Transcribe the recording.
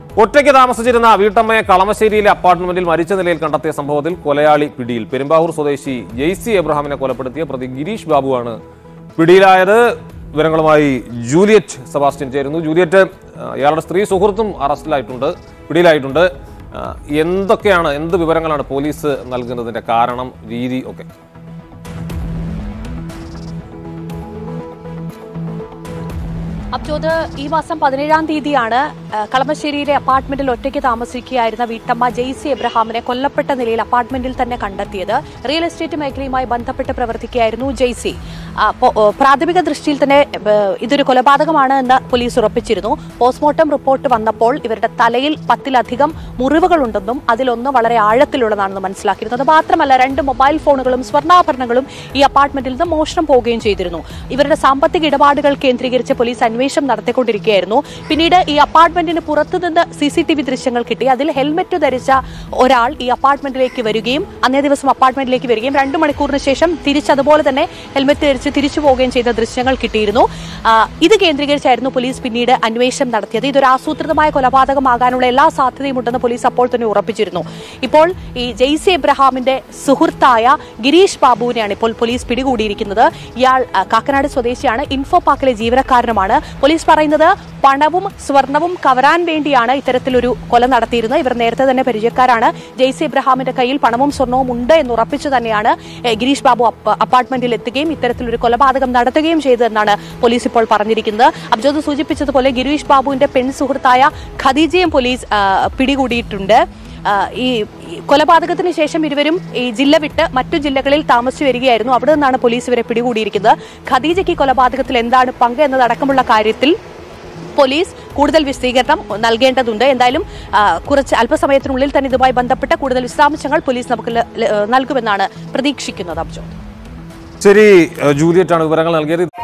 ഒറ്റയ്ക്ക് താമസിച്ചിരുന്ന വീട്ടമ്മയെ കളമശ്ശേരിയിലെ അപ്പാർട്ട്മെന്റിൽ മരിച്ച നിലയിൽ കണ്ടെത്തിയ സംഭവത്തിൽ കൊലയാളി പിടിയിൽ പെരുമ്പാവൂർ സ്വദേശി ജെയ്സി എബ്രഹാമിനെ കൊലപ്പെടുത്തിയ പ്രതി ഗിരീഷ് ബാബുവാണ് പിടിയിലായത് വിവരങ്ങളുമായി ജൂലിയറ്റ് സെബാസ്റ്റ്യൻ ചേരുന്നു ജൂലിയറ്റ് ആ, ഇയാളുടെ സ്ത്രീ സുഹൃത്തും അറസ്റ്റിലായിട്ടുണ്ട് പിടിയിലായിട്ടുണ്ട് ആ, എന്തൊക്കെയാണ് എന്ത് വിവരങ്ങളാണ് പോലീസ് നൽകുന്നതിന്റെ കാരണം രീതി ഒക്കെ അബ്ജോദ് ഈ മാസം പതിനേഴാം തീയതിയാണ് ആ, കളമശ്ശേരിയിലെ അപ്പാർട്ട്മെന്റിൽ ഒറ്റയ്ക്ക് താമസിക്കുകയായിരുന്ന വീട്ടമ്മ ജെയ്സി എബ്രഹാമിനെ കൊല്ലപ്പെട്ട നിലയിൽ അപ്പാർട്ട്മെന്റിൽ തന്നെ കണ്ടെത്തിയത് റിയൽ എസ്റ്റേറ്റ് മേഖലയുമായി ബന്ധപ്പെട്ട് പ്രവർത്തിക്കുകയായിരുന്നു ജെയ്സി ആ, പോ- ഓ, പ്രാഥമിക ദൃഷ്ടിയിൽ തന്നെ ഏ, ഇതൊരു കൊലപാതകമാണ് എന്ന് പോലീസ് ഉറപ്പിച്ചിരുന്നു പോസ്റ്റ്മോർട്ടം റിപ്പോർട്ട് വന്നപ്പോൾ ഇവരുടെ തലയിൽ പത്തിലധികം മുറിവുകളുണ്ടെന്നും അതിലൊന്ന് വളരെ ആഴത്തിലുള്ളതാണെന്ന് മനസ്സിലാക്കിയിരുന്നു അത് മാത്രമല്ല രണ്ട് മൊബൈൽ ഫോണുകളും സ്വർണ്ണാഭരണങ്ങളും ഈ അപ്പാർട്ട്മെന്റിൽ നിന്ന് മോഷണം പോവുകയും ചെയ്തിരുന്നു ഇവരുടെ സാമ്പത്തിക ഇടപാടുകൾ കേന്ദ്രീകരിച്ച് പോലീസ് അന്വേഷണം നടത്തിക്കൊണ്ടിരിക്കുകയായിരുന്നു പിന്നീട് ഈ അപ്പാർട്ട്മെന്റിന് പുറത്തുനിന്ന് സി സി ടി വി ദൃശ്യങ്ങൾ കിട്ടി അതിൽ ഹെൽമെറ്റ് ധരിച്ച ഒരാൾ ഈ അപ്പാർട്ട്മെന്റിലേക്ക് വരികയും അന്നേ ദിവസം അപ്പാർട്ട്മെന്റിലേക്ക് വരികയും രണ്ടു മണിക്കൂറിന് ശേഷം തിരിച്ച് അതുപോലെ തന്നെ ഹെൽമെറ്റ് ധരിച്ച് തിരിച്ചു പോവുകയും ചെയ്ത ദൃശ്യങ്ങൾ കിട്ടിയിരുന്നു ആ, ഇത് കേന്ദ്രീകരിച്ചായിരുന്നു പോലീസ് പിന്നീട് അന്വേഷണം നടത്തിയത് ഇതൊരു ആസൂത്രിതമായ കൊലപാതകമാകാനുള്ള എല്ലാ സാധ്യതയും ഉണ്ടെന്ന് പോലീസ് അപ്പോൾ തന്നെ ഉറപ്പിച്ചിരുന്നു ഇപ്പോൾ ഈ ജെയ്സി എബ്രഹാമിന്റെ സുഹൃത്തായ ഗിരീഷ് ബാബുവിനെയാണ് ഇപ്പോൾ പോലീസ് പിടികൂടിയിരിക്കുന്നത് ഇയാൾ ആ, കാക്കനാട് സ്വദേശിയാണ് ഇൻഫോ പാർക്കിലെ ജീവനക്കാരനുമാണ് പോലീസ് പറയുന്നത് പണവും സ്വർണവും കവരാൻ വേണ്ടിയാണ് ഇത്തരത്തിലൊരു കൊല നടത്തിയിരുന്നത് ഇവർ നേരത്തെ തന്നെ പരിചയക്കാരാണ് ജെയ്സി എബ്രഹാമിന്റെ കയ്യിൽ പണവും സ്വർണവും ഉണ്ട് എന്ന് ഉറപ്പിച്ചു തന്നെയാണ് ഏ, ഗിരീഷ് ബാബു അപ്പ- അപ്പാർട്ട്മെന്റിൽ എത്തുകയും ഇത്തരത്തിലൊരു കൊലപാതകം നടത്തുകയും ചെയ്തതെന്നാണ് പോലീസ് ഇപ്പോൾ പറഞ്ഞിരിക്കുന്നത് അബ്ജോദ് സൂചിപ്പിച്ചതുപോലെ ഗിരീഷ് ബാബുവിന്റെ പെൺ സുഹൃത്തായ ഖദീജയും പോലീസ് ആ, പിടികൂടിയിട്ടുണ്ട് ആ, ഈ ഈ കൊലപാതകത്തിന് ശേഷം ഇരുവരും ഈ ജില്ല വിട്ട് മറ്റു ജില്ലകളിൽ താമസിച്ചു വരികയായിരുന്നു അവിടെ നിന്നാണ് പോലീസ് ഇവരെ പിടികൂടിയിരിക്കുന്നത് ഖദീജയ്ക്ക് ഈ കൊലപാതകത്തിൽ എന്താണ് പങ്ക് എന്നതടക്കമുള്ള കാര്യത്തിൽ പോലീസ് കൂടുതൽ വിശദീകരണം നൽകേണ്ടതുണ്ട് എന്തായാലും ആ, കുറച്ച് അല്പസമയത്തിനുള്ളിൽ തന്നെ ഇതുമായി ബന്ധപ്പെട്ട കൂടുതൽ വിശദാംശങ്ങൾ പോലീസ് നമുക്ക് ല- ല- നൽകുമെന്നാണ് പ്രതീക്ഷിക്കുന്നത് അബ്ജോ ശരി ജൂലിയറ്റ് ആണ് വിവരങ്ങൾ നൽകിയത്